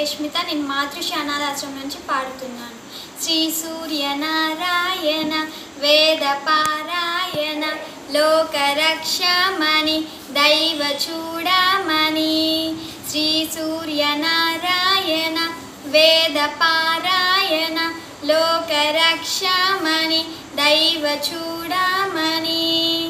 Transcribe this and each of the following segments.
రేష్మిత నేను మాతృశ్రీ అనాథాశ్రమం నుంచి పాడుతున్నాను శ్రీ సూర్యనారాయణ వేద పారాయణ లోకరక్షమణి దైవ చూడమణి శ్రీ సూర్యనారాయణ వేద పారాయణ లోకరక్షమణి దైవ చూడమణి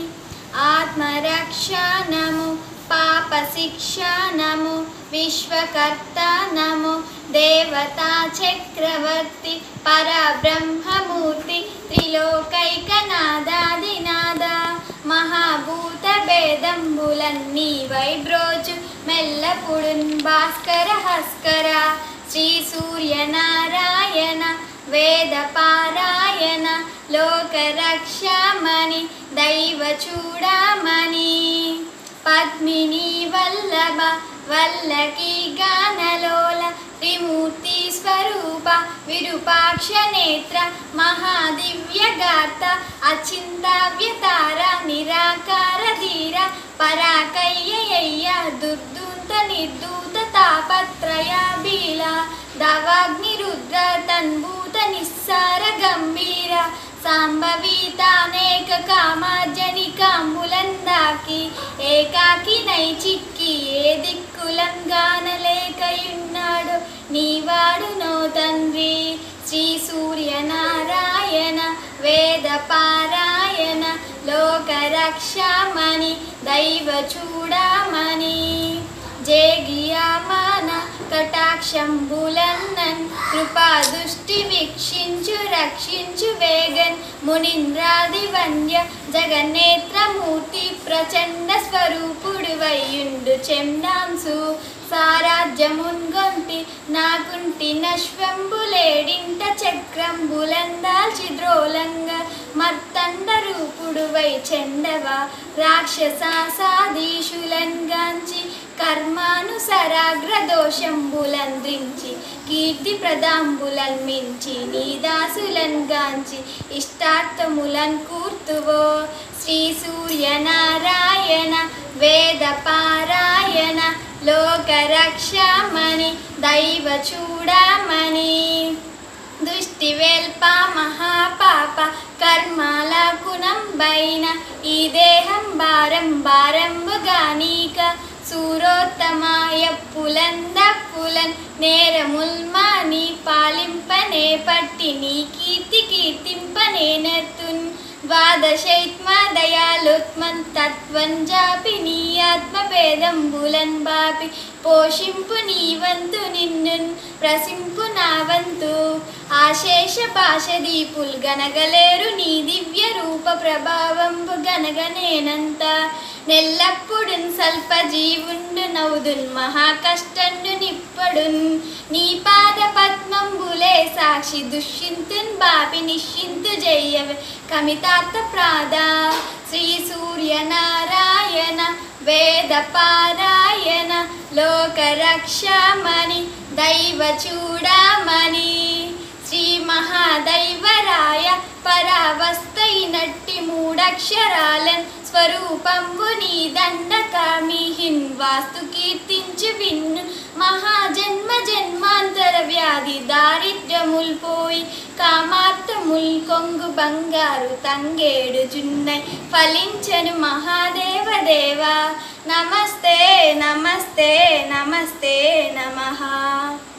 ఆత్మరక్షణము పాప శిక్షణము విశ్వకర్త నము దేవతా చక్రవర్తి పరబ్రహ్మమూర్తి త్రిలోకైకనాదాదినాద మహాభూత భేదంబులన్నీ వైబ్రోజు మెల్లపుడున్ భాస్కర హస్కర శ్రీ సూర్యనారాయణ వేద పారాయణ లోకరక్షమణి దైవ చూడమణి పద్మిని వల్లభ వల్లకి గానలోల త్రిమూర్తి స్వరూప విరూపాక్ష నేత్ర మహాదివ్యగాత అచింతావ్యతార నిరాకార ధీర పరాకయ్యయ్య దుర్దూత నిర్దూత తాపత్రయ బీల దవాగ్నిరుద్ర తన్భూత నిస్సార గంభీర సాంబవీతానేక కామార్జని కాంబులందాకి ఏకాకి నైచిక్కి ఏ దిక్కులంగానలేకయున్నాడు నీవాడు నో తండ్రి శ్రీ సూర్యనారాయణ వేద పారాయణ లోకరక్షమణి దైవ చూడమణి జేగియామాన కటాక్షంబులన్నన్ కృపా దృష్టి వీక్షించు రక్షించు వేగన్ మునింద్రాది వంద్య జగన్నేత్రమూర్తి ప్రచండ స్వరూపుడు వయ్యుండు చెండాంసు సారాజ్యమున్గొంటి నాకుంటి నశ్వంబులేడింట చక్రంబులందాల్చి ద్రోలంగ మర్తండ రూపుడు వై చెండవ రాక్షసాసాదీశులంగాంచి కర్మానుసరాగ్ర దోషంబులంద్రించి కీర్తి ప్రదాంబులన్ మించి నీ దాసులన్ గాంచి ఇష్టార్థములన్ కూర్తువో శ్రీ సూర్యనారాయణ వేద పారాయణ లోకరక్షమణి దైవ చూడమణి దృష్టి వెల్ప మహాపాప కర్మాల కునంబైన ఈ దేహం భారం భారంబుగా నీక సూరోత్తమాయ పులంద పులన్ నేరముల్మాని పాలింపనే పట్టి నీ కీర్తి కీర్తింపనేనెత్తున్ ద్వాదశైత్మ దయాలుత్మన్ తత్వం జాపి నీ ఆత్మభేదం బులన్ బాపి పోషింపు నీ వంతు నిన్నున్ ప్రసింపు నా వంతు ఆశేష భాష దీపుల్ గనగలేరు నీ దివ్య రూప ప్రభావంబు గనగనేనంత నెల్లప్పుడున్ సల్ప జీవుండు నవ్వుదున్ మహా కష్టండు నిప్పడున్ నీ పాద పద్మంబులే సాక్షి దుష్యంతున్ బాపి నిశ్చింతు జయ్యవ కమితార్థ ప్రాద శ్రీ సూర్యనారాయణ వేద పారాయణ లోకరక్షమణి దైవ చూడమణి శ్రీ మహాదైవరాయ పరావస్తైనట్టి మూడక్షరాలన్ స్వరూపంబు నీ దండకామిహిన్ వాస్తు కీర్తించు విన్ను మహాజన్మ జన్మాంతర వ్యాధి దారిద్ర్యముల్ పోయి కామార్థముల్ కొంగు బంగారు తంగేడు జున్నై ఫలించను మహాదేవ దేవా నమస్తే నమస్తే నమస్తే నమః